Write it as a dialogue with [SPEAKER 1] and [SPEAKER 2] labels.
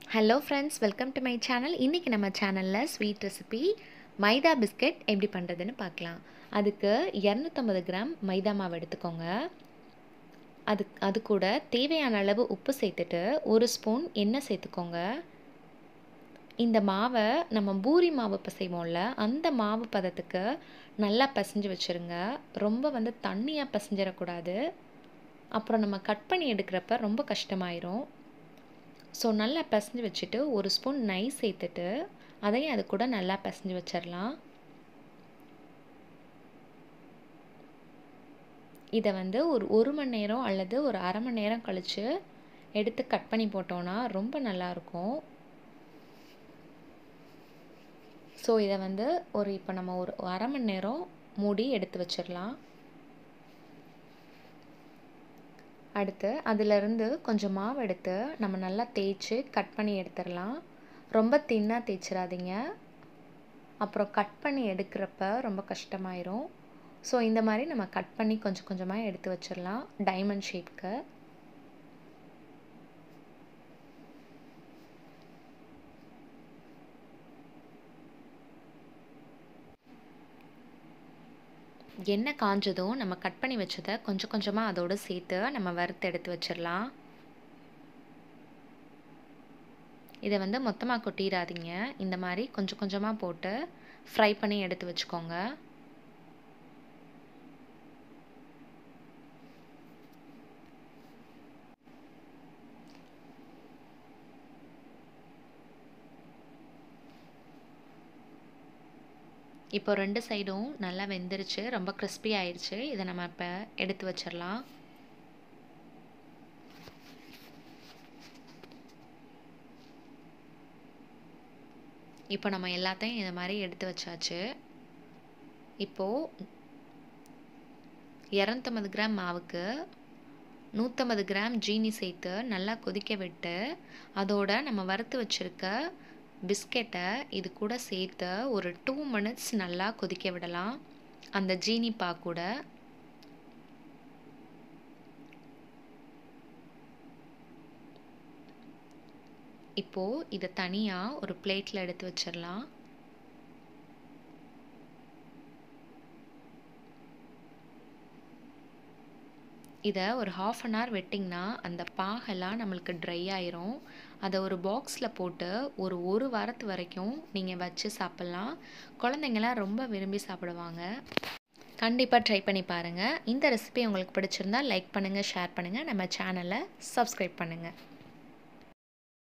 [SPEAKER 1] hello friends welcome to my channel இன்றைக்கி நம்ம சேனலில் ஸ்வீட் ரெசிபி மைதா பிஸ்கெட் எப்படி பண்ணுறதுன்னு பார்க்கலாம் அதுக்கு இரநூத்தம்பது கிராம் மைதா மாவு எடுத்துக்கோங்க அது அது கூட தேவையான அளவு உப்பு சேர்த்துட்டு ஒரு ஸ்பூன் எண்ணெய் சேர்த்துக்கோங்க இந்த மாவை நம்ம பூரி மாவு பிசைவோம்ல அந்த மாவு பதத்துக்கு நல்லா பிசைஞ்சு வச்சுருங்க ரொம்ப வந்து தண்ணியாக பிசைஞ்சிடக்கூடாது அப்புறம் நம்ம கட் பண்ணி எடுக்கிறப்ப ரொம்ப கஷ்டமாயிரும் ஸோ நல்லா பிசைஞ்சு வச்சுட்டு ஒரு ஸ்பூன் நெய் சேர்த்துட்டு அதையும் அது கூட நல்லா பிசைஞ்சு வச்சிடலாம் இதை வந்து ஒரு ஒரு மணி நேரம் அல்லது ஒரு அரை மணி நேரம் கழித்து எடுத்து கட் பண்ணி போட்டோன்னா ரொம்ப நல்லாயிருக்கும் ஸோ இதை வந்து ஒரு இப்போ நம்ம ஒரு அரை மணி நேரம் மூடி எடுத்து வச்சிடலாம் அடுத்து அதிலிருந்து கொஞ்சம் மாவு எடுத்து நம்ம நல்லா தேய்ச்சி கட் பண்ணி எடுத்துடலாம் ரொம்ப தின்னாக தேய்ச்சிடாதீங்க அப்புறம் கட் பண்ணி எடுக்கிறப்ப ரொம்ப கஷ்டமாயிரும் ஸோ இந்த மாதிரி நம்ம கட் பண்ணி கொஞ்சம் கொஞ்சமாக எடுத்து வச்சிடலாம் டைமண்ட் ஷேப்க்கு எண்ணெய் காஞ்சதும் நம்ம கட் பண்ணி வச்சதை கொஞ்சம் கொஞ்சமாக அதோடு சேர்த்து நம்ம வறுத்து எடுத்து வச்சிடலாம் இதை வந்து மொத்தமாக கொட்டிடாதீங்க இந்த மாதிரி கொஞ்சம் கொஞ்சமாக போட்டு ஃப்ரை பண்ணி எடுத்து வச்சுக்கோங்க இப்போ ரெண்டு சைடும் நல்லா வெந்துருச்சு ரொம்ப கிறிஸ்பி ஆயிடுச்சு இதை நம்ம இப்போ எடுத்து வச்சிடலாம் இப்போ நம்ம எல்லாத்தையும் இந்த மாதிரி எடுத்து வச்சாச்சு இப்போது இரநூத்தம்பது கிராம் மாவுக்கு நூற்றம்பது கிராம் ஜீனி சேர்த்து நல்லா கொதிக்க விட்டு அதோட நம்ம வறுத்து வச்சுருக்க பிஸ்கெட்டை இது கூட சேர்த்து ஒரு டூ மினிட்ஸ் நல்லா கொதிக்க விடலாம் அந்த ஜீனி பா கூட இப்போது இதை தனியாக ஒரு பிளேட்டில் எடுத்து வச்சிடலாம் இதை ஒரு ஹாஃப் அன் ஹவர் வெட்டிங்கன்னா அந்த பாகெல்லாம் நம்மளுக்கு ட்ரை ஆயிரும் அதை ஒரு பாக்ஸில் போட்டு ஒரு ஒரு வாரத்து வரைக்கும் நீங்கள் வச்சு சாப்பிட்லாம் குழந்தைங்களாம் ரொம்ப விரும்பி சாப்பிடுவாங்க கண்டிப்பாக ட்ரை பண்ணி பாருங்கள் இந்த ரெசிபி உங்களுக்கு பிடிச்சிருந்தா லைக் பண்ணுங்கள் ஷேர் பண்ணுங்கள் நம்ம சேனலை சப்ஸ்கிரைப் பண்ணுங்கள்